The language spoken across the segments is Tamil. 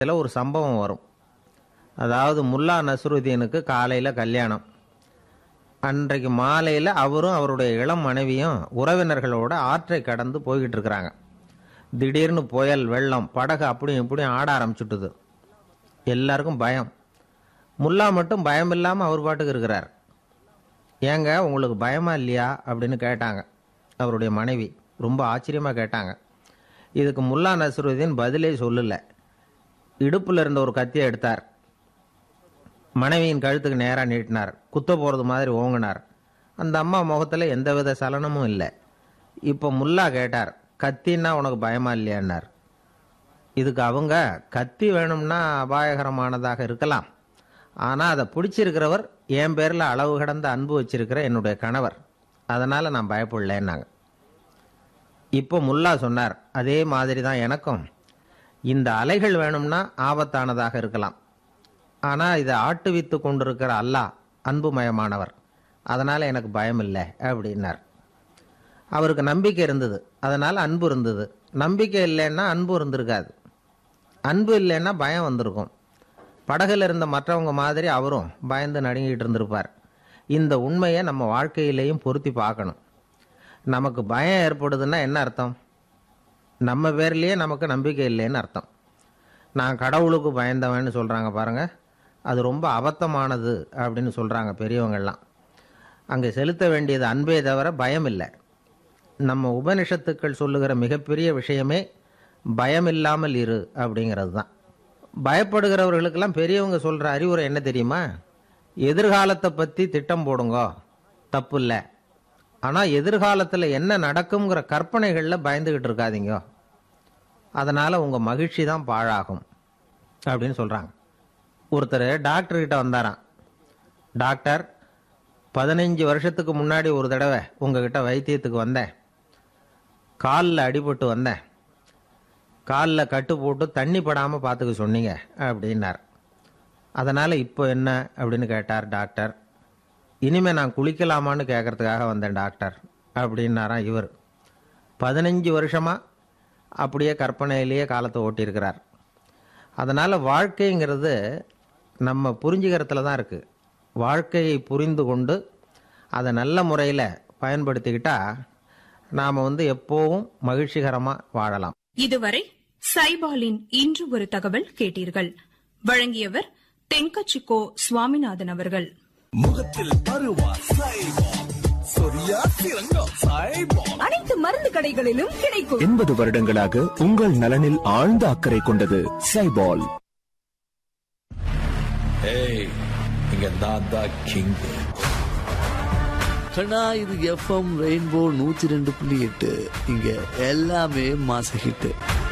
இதில் ஒரு சம்பவம் வரும் அதாவது முல்லா நஸ்ருதீனுக்கு காலையில் கல்யாணம் அன்றைக்கு மாலையில் அவரும் அவருடைய இளம் மனைவியும் உறவினர்களோட ஆற்றை கடந்து போய்கிட்டு இருக்கிறாங்க திடீர்னு புயல் வெள்ளம் படகு அப்படியும் இப்படியும் ஆட ஆரம்பிச்சுட்டுது எல்லாருக்கும் பயம் முல்லா மட்டும் பயம் இல்லாமல் அவர் பாட்டுக்கு இருக்கிறார் ஏங்க உங்களுக்கு பயமா இல்லையா அப்படின்னு கேட்டாங்க அவருடைய மனைவி ரொம்ப ஆச்சரியமாக கேட்டாங்க இதுக்கு முல்லா நஸ்ருதீன் பதிலே சொல்லலை இடுப்பில் இருந்த ஒரு கத்தியை எடுத்தார் மனைவியின் கழுத்துக்கு நேராக நீட்டினார் குத்த போகிறது மாதிரி ஓங்கினார் அந்த அம்மா முகத்தில் எந்தவித சலனமும் இல்லை இப்போ முல்லா கேட்டார் கத்தின்னா உனக்கு பயமா இல்லையான்னார் இதுக்கு அவங்க கத்தி வேணும்னா அபாயகரமானதாக இருக்கலாம் ஆனால் அதை பிடிச்சிருக்கிறவர் என் பேரில் அளவு கடந்த அன்பு வச்சிருக்கிற என்னுடைய கணவர் அதனால் நான் பயப்படலைன்னாங்க இப்போ முல்லா சொன்னார் அதே மாதிரி தான் எனக்கும் இந்த அலைகள் வேணும்னா ஆபத்தானதாக இருக்கலாம் ஆனால் இதை ஆட்டுவித்து கொண்டிருக்கிற அல்லாஹ் அன்புமயமானவர் அதனால் எனக்கு பயம் இல்லை அப்படின்னார் அவருக்கு நம்பிக்கை இருந்தது அதனால் அன்பு இருந்தது நம்பிக்கை இல்லைன்னா அன்பு இருந்திருக்காது அன்பு இல்லைன்னா பயம் வந்திருக்கும் படகுல இருந்த மற்றவங்க மாதிரி அவரும் பயந்து நடுங்கிட்டு இருந்திருப்பார் இந்த உண்மையை நம்ம வாழ்க்கையிலையும் பொருத்தி பார்க்கணும் நமக்கு பயம் ஏற்படுதுன்னா என்ன அர்த்தம் நம்ம பேர்லேயே நமக்கு நம்பிக்கை இல்லைன்னு அர்த்தம் நான் கடவுளுக்கு பயந்தவன்னு சொல்கிறாங்க பாருங்க அது ரொம்ப அபத்தமானது அப்படின்னு சொல்கிறாங்க பெரியவங்கள்லாம் அங்கே செலுத்த வேண்டியது அன்பே தவிர பயம் இல்லை நம்ம உபனிஷத்துக்கள் சொல்லுகிற மிகப்பெரிய விஷயமே பயம் இல்லாமல் இரு அப்படிங்கிறது தான் பயப்படுகிறவர்களுக்கெல்லாம் பெரியவங்க சொல்கிற அறிவுரை என்ன தெரியுமா எதிர்காலத்தை பற்றி திட்டம் போடுங்கோ தப்பு இல்லை ஆனால் எதிர்காலத்தில் என்ன நடக்குங்கிற கற்பனைகளில் பயந்துக்கிட்டு இருக்காதீங்க அதனால் உங்கள் மகிழ்ச்சி தான் பாழாகும் அப்படின்னு சொல்கிறாங்க ஒருத்தர் டாக்டர்கிட்ட வந்தாராம் டாக்டர் பதினஞ்சு வருஷத்துக்கு முன்னாடி ஒரு தடவை உங்ககிட்ட வைத்தியத்துக்கு வந்தேன் காலில் அடிபட்டு வந்தேன் காலில் கட்டு போட்டு தண்ணி படாமல் பார்த்துக்க சொன்னீங்க அப்படின்னார் அதனால் இப்போ என்ன அப்படின்னு கேட்டார் டாக்டர் இனிமேல் நான் குளிக்கலாமான்னு கேட்கறதுக்காக வந்தேன் டாக்டர் அப்படின்னாராம் இவர் பதினஞ்சு வருஷமாக அப்படியே கற்பனையிலேயே காலத்தை ஓட்டியிருக்கிறார் அதனால் வாழ்க்கைங்கிறது நம்ம புரிஞ்சுக்கிறதுல தான் இருக்குது வாழ்க்கையை புரிந்து கொண்டு அதை நல்ல முறையில் பயன்படுத்திக்கிட்டா நாம் வந்து எப்போவும் மகிழ்ச்சிகரமாக வாழலாம் இதுவரை சைபாலின் இன்று ஒரு தகவல் கேட்டீர்கள் வழங்கியவர் தென்கச்சிக்கோ சுவாமிநாதன் அவர்கள் முகத்தில் பருவா சைபால் சொரியா சிறங்கா சைபால் அனைத்து மருந்து கடைகளிலும் கிடைக்கும் எண்பது வருடங்களாக உங்கள் நலனில் ஆழ்ந்த அக்கறை கொண்டது சைபால் ஏய் இங்க நான் தான் கிங் கண்ணா இது எஃப்எம் ரெயின்போ நூத்தி ரெண்டு புள்ளி எட்டு இங்க எல்லாமே மாச ஹிட்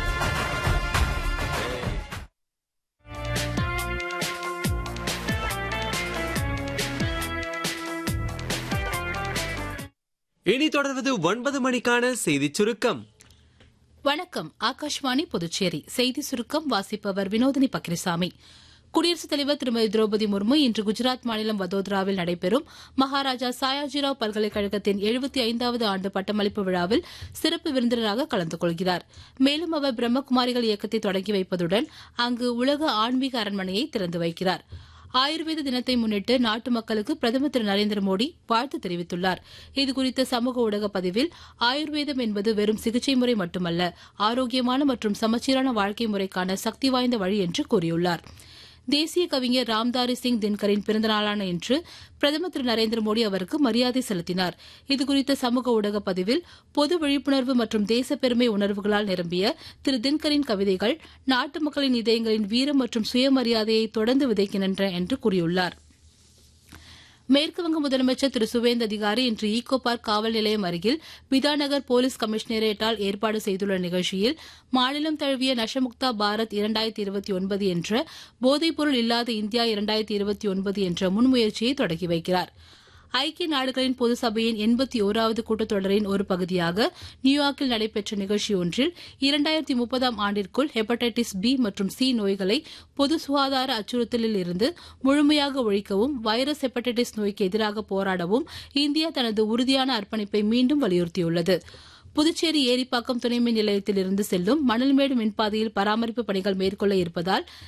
இனி தொடர்வது ஒன்பது மணிக்கான செய்திச் சுருக்கம் வணக்கம் ஆகாஷ்வாணி புதுச்சேரி செய்தி சுருக்கம் வாசிப்பவர் வினோதினி பக்ரிசாமி குடியரசுத் தலைவர் திருமதி திரௌபதி முர்மு இன்று குஜராத் மாநிலம் வதோதராவில் நடைபெறும் மகாராஜா சாயாஜிராவ் பல்கலைக்கழகத்தின் எழுபத்தி ஐந்தாவது ஆண்டு பட்டமளிப்பு விழாவில் சிறப்பு விருந்தினராக கலந்து கொள்கிறார் மேலும் அவர் பிரம்மகுமாரிகள் இயக்கத்தை தொடங்கி வைப்பதுடன் அங்கு உலக ஆன்மீக அரண்மனையை திறந்து வைக்கிறார் ஆயுர்வேத தினத்தை முன்னிட்டு நாட்டு மக்களுக்கு பிரதமர் திரு நரேந்திர மோடி வாழ்த்து தெரிவித்துள்ளார் இதுகுறித்த சமூக ஊடக பதிவில் ஆயுர்வேதம் என்பது வெறும் சிகிச்சை முறை மட்டுமல்ல ஆரோக்கியமான மற்றும் சமச்சீரான வாழ்க்கை முறைக்கான சக்தி வாய்ந்த வழி என்று கூறியுள்ளார் தேசிய கவிஞர் ராம்தாரி சிங் தின்கரின் பிறந்தநாளான இன்று பிரதமர் திரு நரேந்திர மோடி அவருக்கு மரியாதை செலுத்தினார் இதுகுறித்த சமூக ஊடக பதிவில் பொது விழிப்புணர்வு மற்றும் தேசப்பெருமை உணர்வுகளால் நிரம்பிய திரு தின்கரின் கவிதைகள் நாட்டு மக்களின் இதயங்களின் வீரம் மற்றும் சுயமரியாதையை தொடர்ந்து விதைக்கின்றன என்று கூறியுள்ளார் மேற்குவங்க முதலமைச்சர் திரு சுவேந்த் அதிகாரி இன்று ஈகோ பார்க் காவல் நிலையம் அருகில் பிதாநகர் போலீஸ் கமிஷனரேட்டால் ஏற்பாடு செய்துள்ள நிகழ்ச்சியில் மாநிலம் தழுவிய நஷமுக்தா பாரத் இரண்டாயிரத்தி இருபத்தி ஒன்பது என்ற போதைப்பொருள் இல்லாத இந்தியா இரண்டாயிரத்தி இருபத்தி ஒன்பது என்ற முன்முயற்சியை தொடங்கி வைக்கிறார் ஐக்கிய நாடுகளின் பொது சபையின் எண்பத்தி ஓராவது கூட்டத்தொடரின் ஒரு பகுதியாக நியூயார்க்கில் நடைபெற்ற நிகழ்ச்சி ஒன்றில் இரண்டாயிரத்தி முப்பதாம் ஆண்டிற்குள் ஹெப்படைட்டிஸ் பி மற்றும் சி நோய்களை பொது சுகாதார அச்சுறுத்தலில் இருந்து முழுமையாக ஒழிக்கவும் வைரஸ் ஹெப்படைட்டிஸ் நோய்க்கு எதிராக போராடவும் இந்தியா தனது உறுதியான அர்ப்பணிப்பை மீண்டும் வலியுறுத்தியுள்ளது புதுச்சேரி ஏரிப்பாக்கம் துணை மின் நிலையத்தில் இருந்து செல்லும் மணல்மேடு மின்பாதையில் பராமரிப்பு பணிகள் மேற்கொள்ள இருப்பதால்